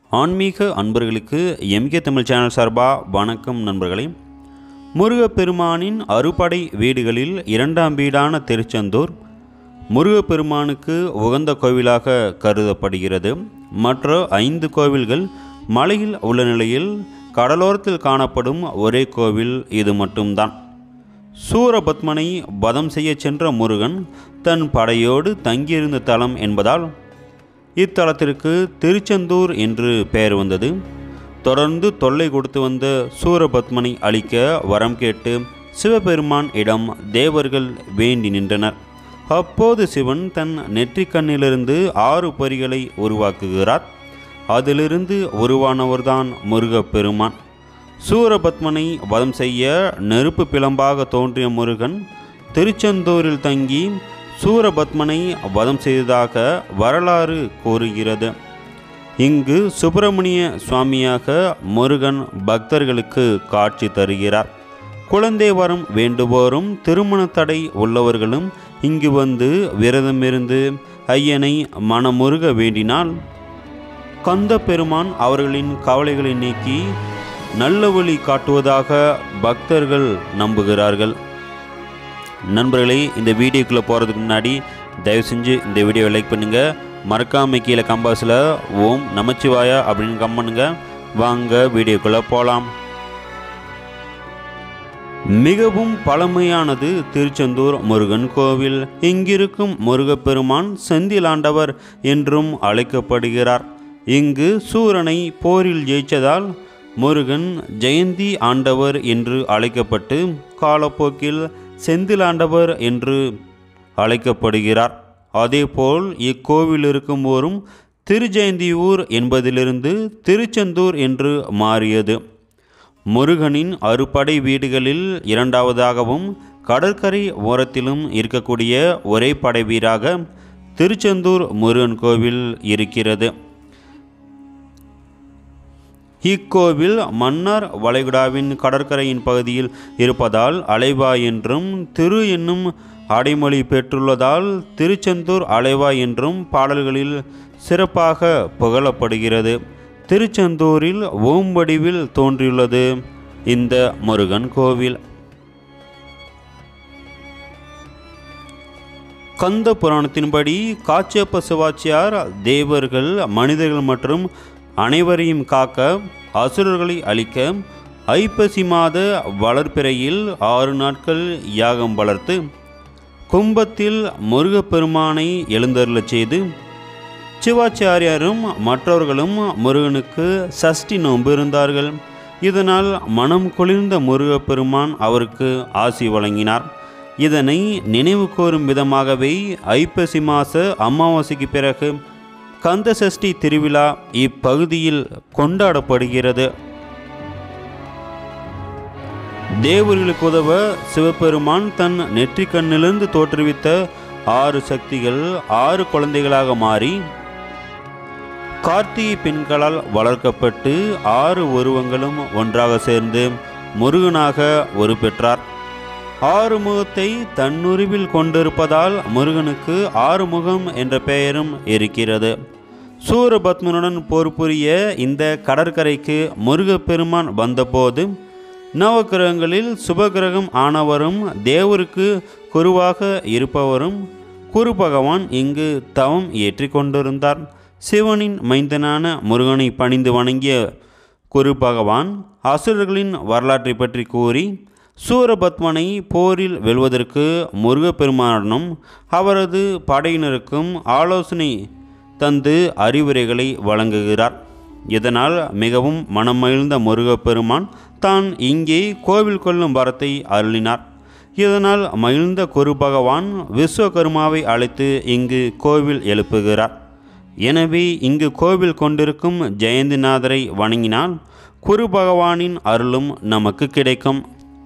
ஆன்மீக அன்பர்களுக்கு MK Tamil channel சார்பாக வணக்கம் நண்பர்களே முருகப்பெருமானின் அறுபடை வீடுகளில் இரண்டாம் வீடான திருச்செந்தூர் முருகப்பெருமானுக்கு உகந்த கோவிலாக கருதப்படுகிறது மற்ற ஐந்து கோவில்கள் மலையில் உள்ள நிலையில் கடலோரத்தில் காணப்படும் ஒரே கோவில் இது மட்டும்தான் சூரபத்மனை வதம் செய்ய சென்ற முருகன் தன் படையோடு தங்கியிருந்த தலம் என்பதால் இத்தலத்திற்கு திருச்செந்தூர் என்று பெயர் வந்தது தொடர்ந்து தொல்லை கொடுத்து வந்த சூரபத்மனை அழிக்க வரம் கேட்டு சிவபெருமான் இடம் தேவர்கள் வேண்டி நின்றனர் அப்போது சிவன் தன் நெற்றிக்கண்ணிலிருந்து ஆறு பொறிகளை உருவாக்குகிறார் அதிலிருந்து உருவானவர்தான் முருகப்பெருமான் சூரபத்மனை வதம் செய்ய நெருப்பு பிளம்பாக தோன்றிய முருகன் திருச்செந்தூரில் தங்கி சூரபத்மனை வதம் செய்ததாக வரலாறு கூறுகிறது இங்கு சுப்பிரமணிய சுவாமியாக முருகன் பக்தர்களுக்கு காட்சி தருகிறார் குழந்தை வரம் வேண்டுவோரும் திருமண தடை உள்ளவர்களும் இங்கு வந்து விரதமிருந்து ஐயனை மனமுருக வேண்டினால் கந்த பெருமான் அவர்களின் கவலைகளை நீக்கி நல்ல வழி காட்டுவதாக பக்தர்கள் நம்புகிறார்கள் நண்பர்களே இந்த வீடியோக்குள்ளே போகிறதுக்கு முன்னாடி தயவு செஞ்சு இந்த வீடியோவை லைக் பண்ணுங்கள் மறக்காம கீழே கம்பாஸில் ஓம் நமச்சிவாயா அப்படின்னு கம் பண்ணுங்க வாங்க வீடியோக்குள்ளே போகலாம் மிகவும் பழமையானது திருச்செந்தூர் முருகன் கோவில் இங்கிருக்கும் முருகப்பெருமான் செந்திலாண்டவர் என்றும் அழைக்கப்படுகிறார் இங்கு சூரனை போரில் ஜெயித்ததால் முருகன் ஜெயந்தி ஆண்டவர் என்று அழைக்கப்பட்டு காலப்போக்கில் செந்திலாண்டவர் என்று அழைக்கப்படுகிறார் அதேபோல் இக்கோவில் இருக்கும் ஊரும் திருஜெயந்தியூர் என்பதிலிருந்து திருச்செந்தூர் என்று மாறியது முருகனின் அறுபடை வீடுகளில் இரண்டாவதாகவும் கடற்கரை ஓரத்திலும் இருக்கக்கூடிய ஒரே படை வீராக திருச்செந்தூர் முருகன் கோவில் இருக்கிறது இக்கோவில் மன்னார் வளைகுடாவின் கடற்கரையின் பகுதியில் இருப்பதால் அலைவா என்றும் திரு என்னும் அடைமொழி பெற்றுள்ளதால் திருச்செந்தூர் அலைவா என்றும் பாடல்களில் சிறப்பாக புகழப்படுகிறது திருச்செந்தூரில் ஓம் வடிவில் தோன்றியுள்ளது இந்த முருகன் கோவில் கந்த புராணத்தின்படி காச்சியப்ப சிவாச்சியார் தேவர்கள் மனிதர்கள் மற்றும் அனைவரையும் காக்க அசுரர்களை அழிக்க ஐப்பசி மாத வளர்ப்பிறையில் ஆறு நாட்கள் யாகம் வளர்த்து கும்பத்தில் முருகப்பெருமானை எழுந்தருளச் செய்து சிவாச்சாரியாரும் மற்றவர்களும் முருகனுக்கு சஷ்டி நோன்பு இருந்தார்கள் இதனால் மனம் குளிர்ந்த முருகப்பெருமான் அவருக்கு ஆசி வழங்கினார் இதனை நினைவு கூறும் விதமாகவே ஐப்பசி மாச அமாவாசைக்கு பிறகு கந்த சஷ்டி திருவிழா இப்பகுதியில் கொண்டாடப்படுகிறது தேவர்களுக்கு உதவ சிவபெருமான் தன் நெற்றிக்கண்ணிலிருந்து தோற்றுவித்த ஆறு சக்திகள் ஆறு குழந்தைகளாக மாறி கார்த்திகை பெண்களால் வளர்க்கப்பட்டு ஆறு உருவங்களும் ஒன்றாக சேர்ந்து முருகனாக ஒரு பெற்றார் ஆறுமுகத்தை தன்னுருவில் கொண்டிருப்பதால் முருகனுக்கு ஆறுமுகம் என்ற பெயரும் இருக்கிறது சூரபத்மனுடன் போர் புரிய இந்த கடற்கரைக்கு முருகப்பெருமான் வந்தபோது நவக்கிரகங்களில் சுபகிரகம் ஆனவரும் தேவருக்கு குருவாக இருப்பவரும் குரு பகவான் இங்கு தவம் ஏற்றி கொண்டிருந்தார் சிவனின் மைந்தனான முருகனை பணிந்து வணங்கிய குரு பகவான் அசுரர்களின் வரலாற்றை பற்றி கூறி சூரபத்மனை போரில் வெல்வதற்கு முருகப்பெருமானும் அவரது படையினருக்கும் ஆலோசனை தந்து அறிவுரைகளை வழங்குகிறார் இதனால் மிகவும் மனம் மகிழ்ந்த முருகப்பெருமான் தான் இங்கே கோவில் கொள்ளும் வரத்தை அருளினார் இதனால் மகிழ்ந்த குரு பகவான் விஸ்வகர்மாவை அழைத்து இங்கு கோவில் எழுப்புகிறார் எனவே இங்கு கோவில் கொண்டிருக்கும் ஜெயந்திநாதரை வணங்கினால் குரு பகவானின் அருளும் நமக்கு கிடைக்கும்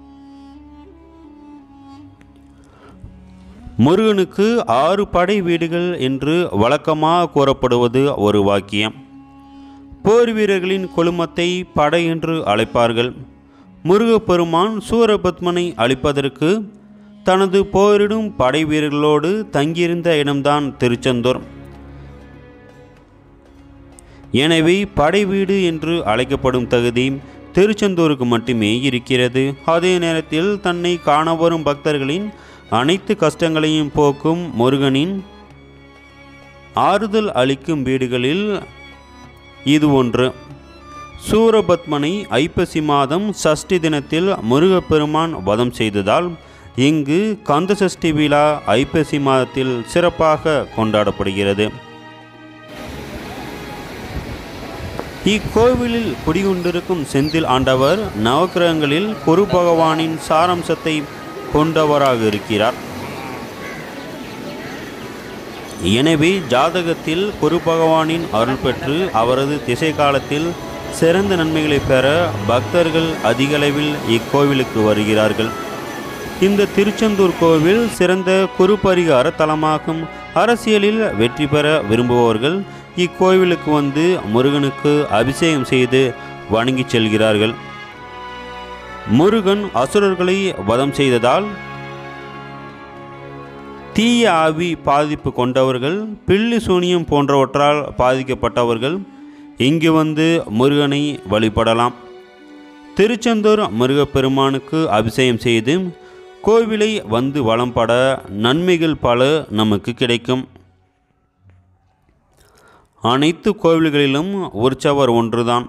முருகனுக்கு ஆறு படை வீடுகள் என்று வழக்கமாக கூறப்படுவது ஒரு வாக்கியம் போர் வீரர்களின் குழுமத்தை படை என்று அழைப்பார்கள் முருகப்பெருமான் சூரபத்மனை அழிப்பதற்கு தனது போரிடும் படை வீரர்களோடு தங்கியிருந்த இடம்தான் திருச்செந்தூர் எனவே படை வீடு என்று அழைக்கப்படும் தகுதி திருச்செந்தூருக்கு மட்டுமே இருக்கிறது அதே நேரத்தில் தன்னை காண வரும் பக்தர்களின் அனைத்து கஷ்டங்களையும் போக்கும் முருகனின் ஆறுதல் அளிக்கும் வீடுகளில் இது ஒன்று சூரபத்மனை ஐப்பசி மாதம் சஷ்டி தினத்தில் முருகப்பெருமான் வதம் செய்ததால் இங்கு கந்த சஷ்டி விழா ஐப்பசி மாதத்தில் சிறப்பாக கொண்டாடப்படுகிறது இக்கோவிலில் குடிகொண்டிருக்கும் செந்தில் ஆண்டவர் நவக்கிரகங்களில் குரு பகவானின் சாரம்சத்தை கொண்டவராக இருக்கிறார் எனவே ஜாதகத்தில் குரு பகவானின் அருள் பெற்று அவரது திசை காலத்தில் சிறந்த நன்மைகளை பெற பக்தர்கள் அதிகளவில் இக்கோவிலுக்கு வருகிறார்கள் இந்த திருச்செந்தூர் கோவில் சிறந்த குரு பரிகார தலமாகும் அரசியலில் வெற்றி பெற விரும்புபவர்கள் இக்கோவிலுக்கு வந்து முருகனுக்கு அபிஷேகம் செய்து வணங்கிச் செல்கிறார்கள் முருகன் அசுரர்களை வதம் செய்ததால் தீய ஆவி பாதிப்பு கொண்டவர்கள் பில்லி சூனியம் போன்றவற்றால் பாதிக்கப்பட்டவர்கள் இங்கு வந்து முருகனை வழிபடலாம் திருச்செந்தூர் முருகப்பெருமானுக்கு அபிஷேகம் செய்து கோவிலை வந்து வளம்பட நன்மைகள் பல நமக்கு கிடைக்கும் அனைத்து கோவில்களிலும் உற்சவர் ஒன்றுதான்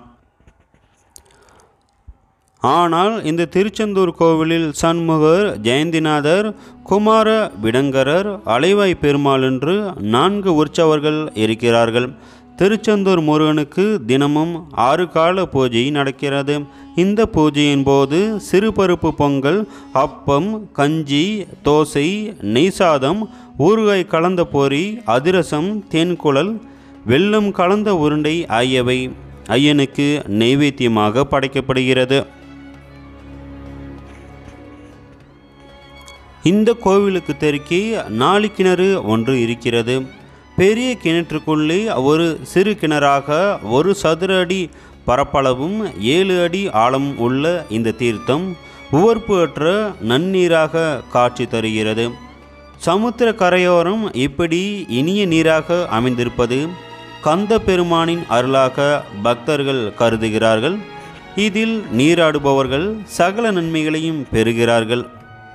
ஆனால் இந்த திருச்செந்தூர் கோவிலில் சண்முகர் ஜெயந்திநாதர் குமார விடங்கரர் அலைவாய் பெருமாள் என்று நான்கு உற்சவர்கள் இருக்கிறார்கள் திருச்செந்தூர் முருகனுக்கு தினமும் ஆறு கால பூஜை நடக்கிறது இந்த பூஜையின் போது சிறுபருப்பு பொங்கல் அப்பம் கஞ்சி தோசை நெய் சாதம் ஊறுகாய் கலந்த பொரி அதிரசம் தேன்குழல் வெல்லம் கலந்த உருண்டை ஆகியவை ஐயனுக்கு நைவேத்தியமாக படைக்கப்படுகிறது இந்த கோவிலுக்கு தெற்கே நாலு கிணறு ஒன்று இருக்கிறது பெரிய கிணற்றுக்குள்ளே ஒரு சிறு கிணறாக ஒரு சதுர அடி பரப்பளவும் ஏழு அடி ஆழம் உள்ள இந்த தீர்த்தம் உவர்ப்பு அற்ற நன்னீராக காட்சி தருகிறது சமுத்திர கரையோரம் இப்படி இனிய நீராக அமைந்திருப்பது கந்த பெருமானின் அருளாக பக்தர்கள் கருதுகிறார்கள் இதில் நீராடுபவர்கள் சகல நன்மைகளையும் பெறுகிறார்கள்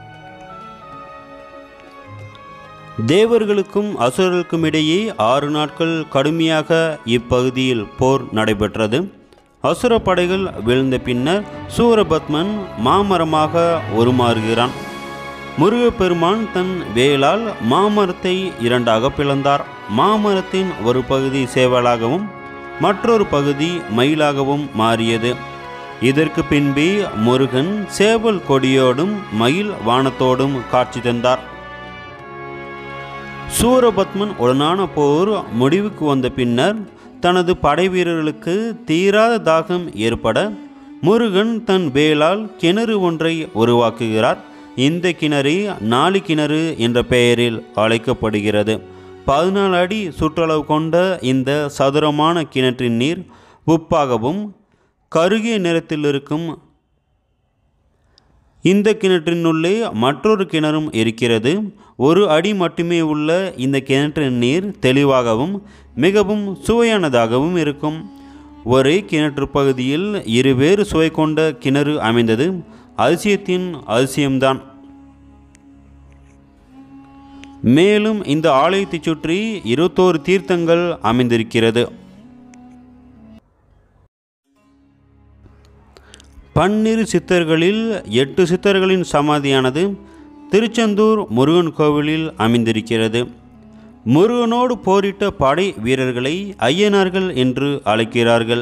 தேவர்களுக்கும் அசுரர்களுக்கும் இடையே ஆறு நாட்கள் கடுமையாக இப்பகுதியில் போர் நடைபெற்றது அசுர படைகள் வீழ்ந்த பின்னர் சூரபத்மன் மாமரமாக உருமாறுகிறான் முருகப்பெருமான் தன் வேலால் மாமரத்தை இரண்டாக பிளந்தார் மாமரத்தின் ஒரு பகுதி சேவலாகவும் மற்றொரு பகுதி மயிலாகவும் மாறியது இதற்கு பின்பே முருகன் சேவல் கொடியோடும் மயில் வானத்தோடும் காட்சி தந்தார் சூரபத்மன் உடனான போர் முடிவுக்கு வந்த பின்னர் தனது படை வீரர்களுக்கு தீராத தாகம் ஏற்பட முருகன் தன் வேலால் கிணறு ஒன்றை உருவாக்குகிறார் இந்த கிணறு நாலு கிணறு என்ற பெயரில் அழைக்கப்படுகிறது பதினாலு அடி சுற்றளவு கொண்ட இந்த சதுரமான கிணற்றின் நீர் உப்பாகவும் கருகிய நிறத்தில் இருக்கும் இந்த கிணற்றினுள்ளே மற்றொரு கிணறும் இருக்கிறது ஒரு அடி மட்டுமே உள்ள இந்த கிணற்றின் நீர் தெளிவாகவும் மிகவும் சுவையானதாகவும் இருக்கும் ஒரே கிணற்று பகுதியில் இருவேறு சுவை கொண்ட கிணறு அமைந்தது அதிசயத்தின் அதிசயம்தான் மேலும் இந்த ஆலயத்தைச் சுற்றி இருபத்தோரு தீர்த்தங்கள் அமைந்திருக்கிறது பன்னிரு சித்தர்களில் எட்டு சித்தர்களின் சமாதியானது திருச்செந்தூர் முருகன் கோவிலில் அமைந்திருக்கிறது முருகனோடு போரிட்ட படை வீரர்களை ஐயனார்கள் என்று அழைக்கிறார்கள்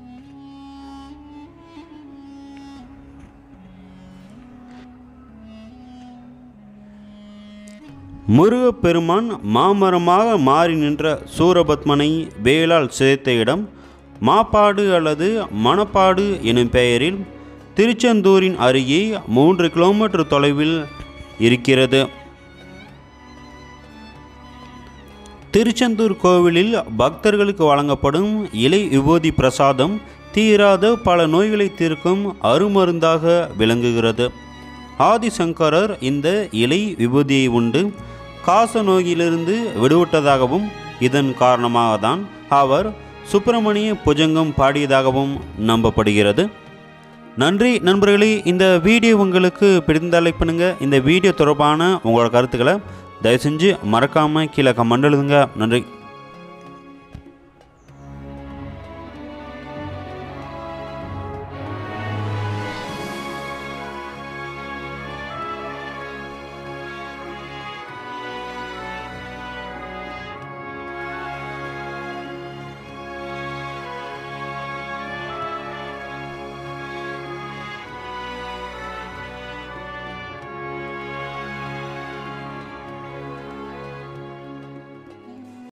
முருகப்பெருமான் மாமரமாக மாறி நின்ற சூரபத்மனை வேளால் சிதைத்த இடம் மாப்பாடு அல்லது மணப்பாடு எனும் பெயரில் திருச்செந்தூரின் அருகே மூன்று கிலோமீட்டர் தொலைவில் இருக்கிறது திருச்செந்தூர் கோவிலில் பக்தர்களுக்கு வழங்கப்படும் இலை விபூதி பிரசாதம் தீராத பல நோய்களை தீர்க்கும் அருமருந்தாக விளங்குகிறது ஆதிசங்கரர் இந்த இலை விபூதியை உண்டு காச நோயிலிருந்து விடுபட்டதாகவும் இதன் காரணமாக தான் அவர் சுப்பிரமணிய புஜங்கம் பாடியதாகவும் நம்பப்படுகிறது நன்றி நண்பர்களே இந்த வீடியோ உங்களுக்கு பிடிந்தால் லைக் பண்ணுங்கள் இந்த வீடியோ தொடர்பான உங்களோட கருத்துக்களை தயவு செஞ்சு மறக்காமல் கீழே கமெண்ட் எழுதுங்க நன்றி